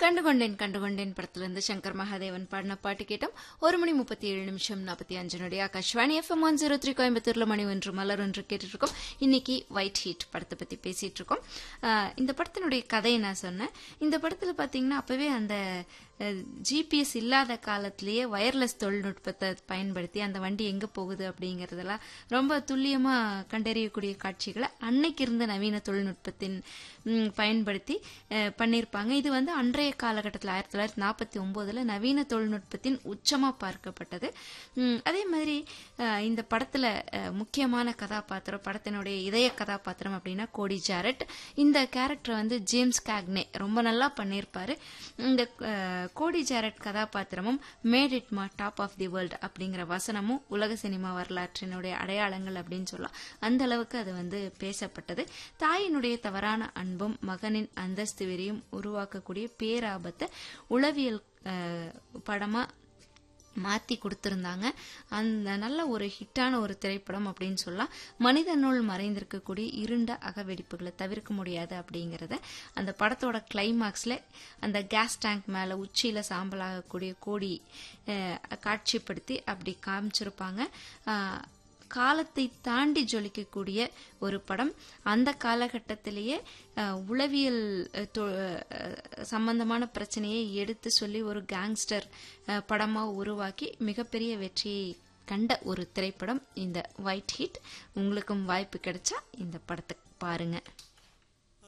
கண்டுகொண்டேன் கண்டுகொண்டேன் படத்திலிருந்து சங்கர் மகாதேவன் பாடின பாட்டு கேட்டோம் ஒரு மணி முப்பத்தி ஏழு நிமிஷம் நாற்பத்தி அஞ்சு நொடி Akashvani FM one zero three கோயம்புத்தூர்ல மணி ஒன்று மலர் ஒன்று கேட்டுட்டு இருக்கோம் இன்னைக்கு ஒயிட் ஹீட் படத்தை பத்தி பேசிட்டு இருக்கோம் ஆஹ் இந்த படத்தினுடைய கதையை நான் சொன்னேன் இந்த படத்துல பாத்தீங்கன்னா அப்பவே அந்த ஜிபிஎஸ் இல்லாத காலத்திலேயே வயர்லெஸ் தொழில்நுட்பத்தை பயன்படுத்தி அந்த வண்டி எங்க போகுது அப்படிங்கறதெல்லாம் ரொம்ப துல்லியமா கண்டறியக்கூடிய காட்சிகளை அன்னைக்கு இருந்த நவீன தொழில்நுட்பத்தின் ம், பயன்படுத்தி அஹ், பண்ணியிருப்பாங்க இது வந்து அன்றைய காலகட்டத்தில் ஆயிரத்தி தொள்ளாயிரத்தி நாற்பத்தி ஒன்பதுல நவீன தொழில்நுட்பத்தின் உச்சமா பார்க்கப்பட்டது ம், அதே மாதிரி அஹ், இந்த படத்துல அஹ், முக்கியமான கதாபாத்திரம் படத்தினுடைய இதய கதாபாத்திரம் அப்படின்னா கோடி ஜாரட் இந்த கேரக்டர் வந்து ஜேம்ஸ் கேக்னே ரொம்ப நல்லா பண்ணியிருப்பாரு இந்த அஹ், கோடி ஜாரட் கதாபாத்திரமும் made it ma top of the world அப்படிங்கிற வசனமும் உலக சினிமா வரலாற்றினுடைய அடையாளங்கள் அப்படின்னு சொல்லலாம் அந்த அளவுக்கு அது வந்து பேசப்பட்டது தாயினுடைய தவறான அன்பும் மகனின் அந்தஸ்து வெறியும் உருவாக்கக்கூடிய பேராபத்தை உளவியல் அஹ், படமா மாத்தி கொடுத்திருந்தாங்க அந்த நல்ல ஒரு ஹிட்டான ஒரு திரைப்படம் அப்படின்னு சொல்லலாம் மனிதனுள் மறைந்திருக்கக்கூடிய இருண்ட அகவெடிப்புகளை தவிர்க்க முடியாது அப்படிங்கறத அந்த படத்தோட கிளைமாக்ஸ்ல அந்த கேஸ் டேங்க் மேல உச்சியில சாம்பலாகக்கூடிய கோடி அஹ், காட்சிப்படுத்தி அப்படி காமிச்சிருப்பாங்க அஹ், காலத்தை தாண்டி ஜொலிக்கக்கூடிய ஒரு படம் அந்த காலகட்டத்திலேயே அஹ், உளவியல் அஹ், தொ- அஹ், சம்பந்தமான பிரச்சனையை எடுத்து சொல்லி ஒரு கேங்ஸ்டர் அஹ், படமா உருவாக்கி மிகப்பெரிய வெற்றியை கண்ட ஒரு திரைப்படம் இந்த ஒயிட் ஹிட் உங்களுக்கும் வாய்ப்பு கிடைச்சா இந்த படத்தை பாருங்க